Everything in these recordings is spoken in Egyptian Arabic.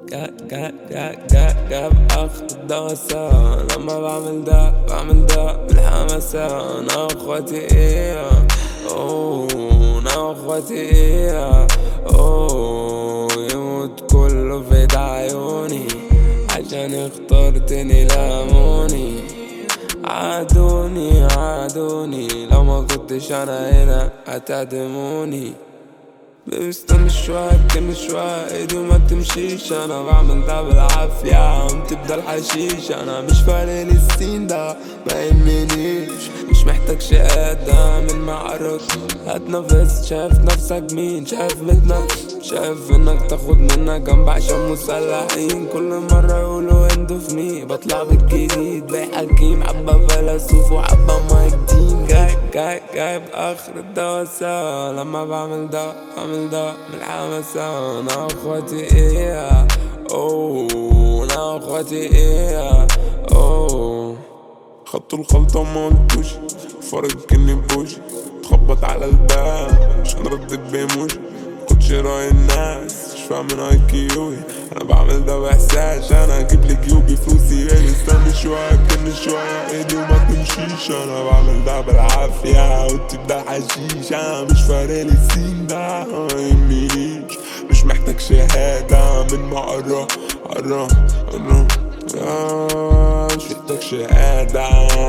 جاب جاب جاب جاب جاب اخر الدوسة لما بعمل ده بعمل ده بالحماسة انا واخواتي ايه اوه انا واخواتي ايه اوه يموت كله في ايد عيوني عشان اخترتني لاموني عادوني عادوني لو ما كنتش انا هنا هتعدموني بيبي استنى شوية كمل شوية ايدي وما تمشيش انا بعمل ده بالعافية قمت بدا الحشيش انا مش فارق لي السين ده ما يهمنيش مش محتاج شهادة من معرض هتنفس شايف نفسك مين شايف بتنفس شايف انك تاخد منا جنب عشان مسلحين كل مرة يقولوا اندو في مي بطلع بالجديد باقي حكيم حبة فيلسوف وحبة مايك دين جاي جاي جايب اخر الدوسة لما بعمل ده بعمل ده بالحماسة انا اخواتي ايه اوه انا اخواتي ايه اوه خدت الخلطة ما قلتوش فرق كني بوش تخبط على الباب عشان ردت بيموش خدش رأي الناس مش فاهم من اي كيوي انا بعمل ده باحساس انا اجيب لك جيوبي فلوسي ايه استنى شوية كن شوية ايدي وما تمشيش انا بعمل ده بالعافية وانت بدا حشيش انا مش فارق لي السين ده ما يهمنيش مش محتاج شهادة من ما قرا قرا قرا آه، مش محتاج شهادة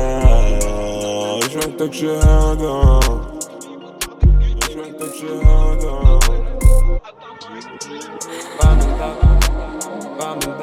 مش محتاج شهادة مش محتاج شهادة بعمل ده بعمل ده